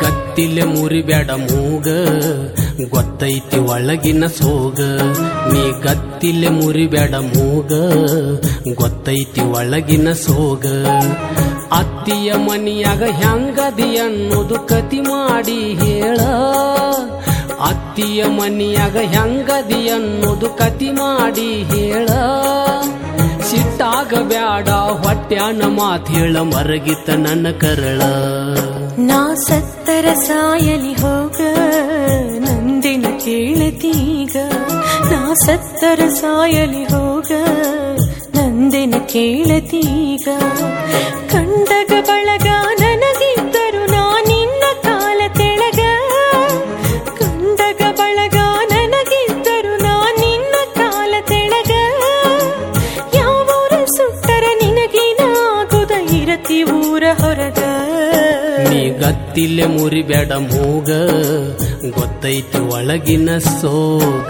ಗತ್ತಿಲೆ ಮುರಿಬೇಡ ಮೂಗ ಗೊತ್ತೈತಿ ಒಳಗಿನ ಸೋಗ ನೀ ಗತ್ತಿಲೆ ಮುರಿಬೇಡ ಮೂಗ ಗೊತ್ತೈತಿ ಒಳಗಿನ ಸೋಗ ಅತ್ತಿಯ ಮನಿಯಾಗ ಹೆಂಗದಿ ಅನ್ನೋದು ಕತಿ ಮಾಡಿ ಹೇಳ ಅತ್ತಿಯ ಮನಿಯಾಗ ಹೆಂಗದಿ ಅನ್ನೋದು ಕತಿ ಮಾಡಿ ಹೇಳ ಸಿಟ್ಟಾಗ ಬ್ಯಾಡ ಹೊಟ್ಯಾನ ಮಾತ್ ಹೇಳ ಮರಗಿತ ನನ್ನ ಕರಳ ನಾ ಸತ್ತರ ಸಾಯಲಿ ಹೋಗ ನಂದಿನ ಕೇಳತೀಗ ನಾ ಸತ್ತರ ಸಾಯಲಿ ಹೋಗ ನಂದಿನ ಕೇಳತೀಗ ಕಂಡಗ ಬಳಗ ನನಗಿದ್ದರು ನಾ ನಿನ್ನ ಕಾಲ ತೆಳಗ ಕಂಡಗ ಬಳಗ ನನಗಿದ್ದರು ನಾ ನಿನ್ನ ಕಾಲ ತೆಳಗ ಯಾವೂರ ಸುಟ್ಟರ ನಿನಗೇನಾಗುದ ಇರತಿ ಊರ ಹೊರಗ ನೀ ಗತ್ತಿಲೆ ಮುರಿಬೇಡ ಮೂಗ ಗೊತ್ತೈತಿ ಒಳಗಿನ ಸೋಗ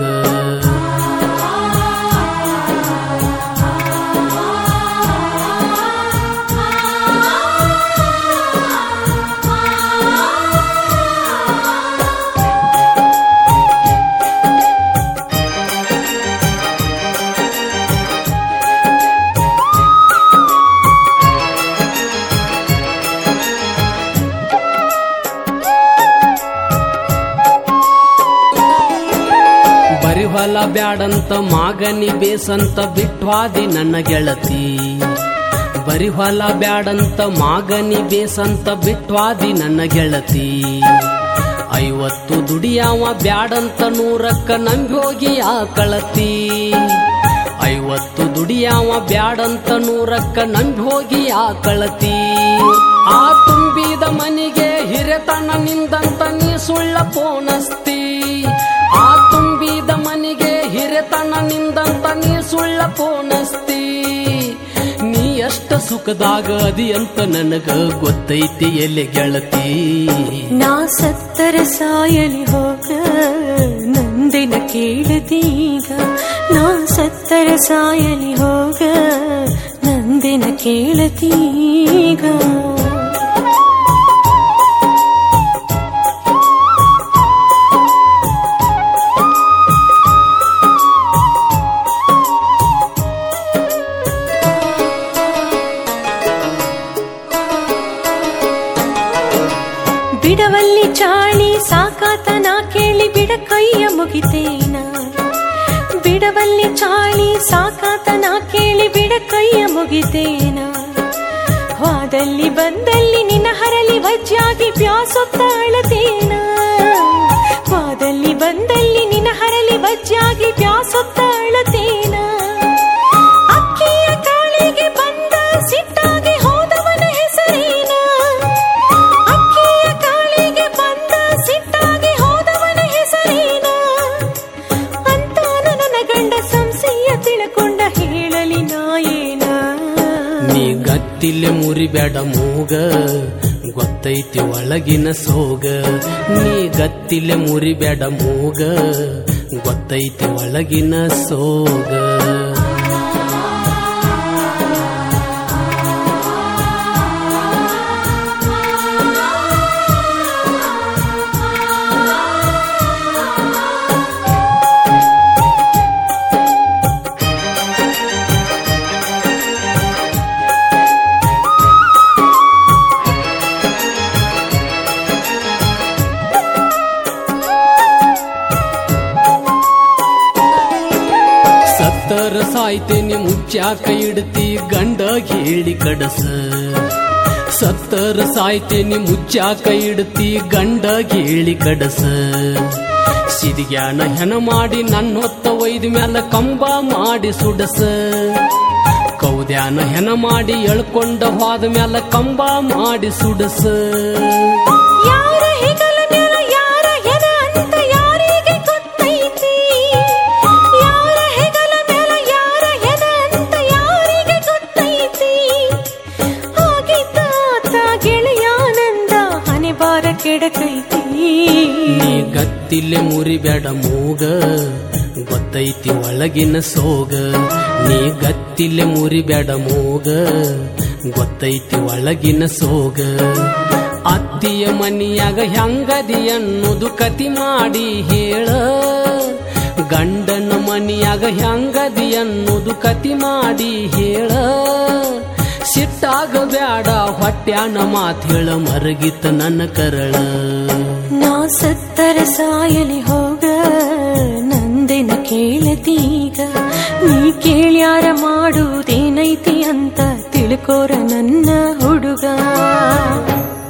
ಬರಿ ಹೊಲ ಬ್ಯಾಡಂತ ಮಾಗನಿ ಬೇಸಂತ ಬಿಟ್ವಾದಿ ನನ್ನ ಗೆಳತಿ ಬರಿ ಹೊಲ ಬ್ಯಾಡಂತ ಮಾಗನಿ ಬೇಸಂತ ಬಿಟ್ವಾದಿ ನನ್ನ ಗೆಳತಿ ಐವತ್ತು ದುಡಿಯಾವ ಬ್ಯಾಡಂತ ನೂರಕ್ಕ ನಂಬಿ ಹೋಗಿ ಆ ಕಳತಿ ಐವತ್ತು ದುಡಿಯಾವ ಬ್ಯಾಡಂತ ನೂರಕ್ಕ ನಂಬಿ ಹೋಗಿ ಆ ಕಳತಿ ಆ ತುಂಬಿದ ಮನಿಗೆ ಹಿರೆತನ ನಿಂದಂತ ನೀ ಸುಳ್ಳ ಪೋನಸ್ತಿ ಆ ತುಂಬಿದ ಮನಿಗೆ ಹಿರೆತನ ನಿಂದಂತ ನೀ ಸುಳ್ಳ ಪೋನಸ್ತಿ ನೀ ಎಷ್ಟ ಸುಖದಾಗ ಅದಿ ಅಂತ ನನಗ ಗೊತ್ತೈತಿ ಎಲ್ಲಿ ಗೆಳತಿ ನಾ ಸತ್ತರ ಸಾಯಲಿ ಹೋಗ ನಂದಿನ ಕೇಳದೀಗ ನಾ ಸತ್ತರ ಸಾಯಲಿ ಹೋಗ ನಂದಿನ ಕೇಳದೀಗ ಬಿಡವಲ್ಲಿ ಚಾಳಿ ಸಾಕಾತ ನಾ ಕೇಳಿ ಬಿಡ ಕೈಯ ಮುಗಿತೇನ ಬಿಡವಲ್ಲಿ ಚಾಳಿ ಸಾಕಾತ ನಾ ಕೇಳಿ ಬಿಡ ಕೈಯ ಮುಗಿತೇನ ವಾದಲ್ಲಿ ಬಂದಲ್ಲಿ ನಿನ್ನ ಹರಲಿ ವಜ್ಜಾಗಿ ಪ್ಯಾಸೊತ್ತ ಅಳತೇನ ವಾದಲ್ಲಿ ಬಂದಲ್ಲಿ ನಿನ್ನ ಹರಲಿ ವಜ್ಜಾಗಿ ಪ್ಯಾಸೊತ್ತ ಅಳತೇನ ಅಕ್ಕಿಯ ಕಾಳಿಗೆ ಬಂದ ಸಿಟ್ಟಾಗಿ ಹೋದವನ ಹೆಸರೇನ ಅಕ್ಕಿಯ ಕಾಳಿಗೆ ಬಂದ ಸಿಟ್ಟಾಗಿ ಹೋದವನ ಹೆಸರೇನ ಅಂತ ನನ್ನ ಗಂಡ ಸಂಶಯ ತಿಳ್ಕೊಂಡ ಹೇಳಲಿ ನಾಯೇನ ನೀ ಗತ್ತಿಲೆ ಮುರಿಬೇಡ ಮೂಗ ಗೊತ್ತೈತಿ ಒಳಗಿನ ಸೋಗ ನೀ ಗತ್ತಿಲೆ ಮುರಿಬೇಡ ಮೂಗ ಗೊತ್ತೈತಿ ಒಳಗಿನ ಸೋಗ ಸತ್ತರ ಸಾಯ್ತೇನೆ ಮುಚ್ಚಾಕ ಇಡ್ತಿ ಗಂಡ ಹೇಳಿ ಕಡಸ ಸತ್ತರ ಸಾಯ್ತೇನೆ ಮುಚ್ಚಾಕ ಇಡ್ತಿ ಗಂಡ ಹೇಳಿ ಕಡಸ ಸಿದಿಗ್ಯಾನ ಹೆಣ ಮಾಡಿ ನನ್ನೊತ್ತ ಒಯ್ದ ಮ್ಯಾಲ ಕಂಬ ಮಾಡಿ ಸುಡಸ ಕೌದ್ಯಾನ ಹೆಣ ಮಾಡಿ ಎಳ್ಕೊಂಡ ಹೋದ ಮ್ಯಾಲ ಕಂಬ ಮಾಡಿ ಸುಡಸ ಯಾರ ಹೆಗಲ ಮ್ಯಾಲ ಯಾರ ಎದ ಅಂತ ಯಾರಿಗೆ ಗೊತ್ತೈತಿ ಯಾರ ಹೆಗಲ ಮ್ಯಾಲ ಯಾರ ಎದ ಅಂತ ಯಾರಿಗೆ ಗೊತ್ತೈತಿ ಆಗಿದ್ದಾತ ಗೆಳೆಯಾನಂದ ಹನೆ ಬಾರ ಕೆಡಕೈತಿ ನೀ ಗತ್ತಿಲೆ ಮುರಿಬೇಡ ಮೂಗ ಗೊತ್ತೈತಿ ಒಳಗಿನ ಸೋಗ ನೀ ಗತ್ತಿಲೆ ಮುರಿಬೇಡ ಮೂಗ ಗೊತ್ತೈತಿ ಒಳಗಿನ ಸೋಗ ಅತ್ತಿಯ ಮನಿಯಾಗ ಹೆಂಗದಿ ಅನ್ನೋದು ಕತಿ ಮಾಡಿ ಹೇಳ ಗಂಡನ ಮನಿಯಾಗ ಹೆಂಗದಿ ಅನ್ನೋದು ಕತಿ ಮಾಡಿ ಹೇಳ ಸಿಟ್ಟಾಗ ಬ್ಯಾಡ ಹೊಟ್ಯಾನ ಮಾತ್ ಹೇಳ ಮರಗಿತ ನನ್ನ ಕರಳ ನಾ ಸತ್ತರ ಸಾಯಲಿ ಹೋಗ ನಂದೆನ ಕೇಳತೀಗ ನೀ ಕೇಳ್ಯಾರ ಮಾಡುವುದೇನೈತಿ ಅಂತ ತಿಳ್ಕೋರ ನನ್ನ ಹುಡುಗ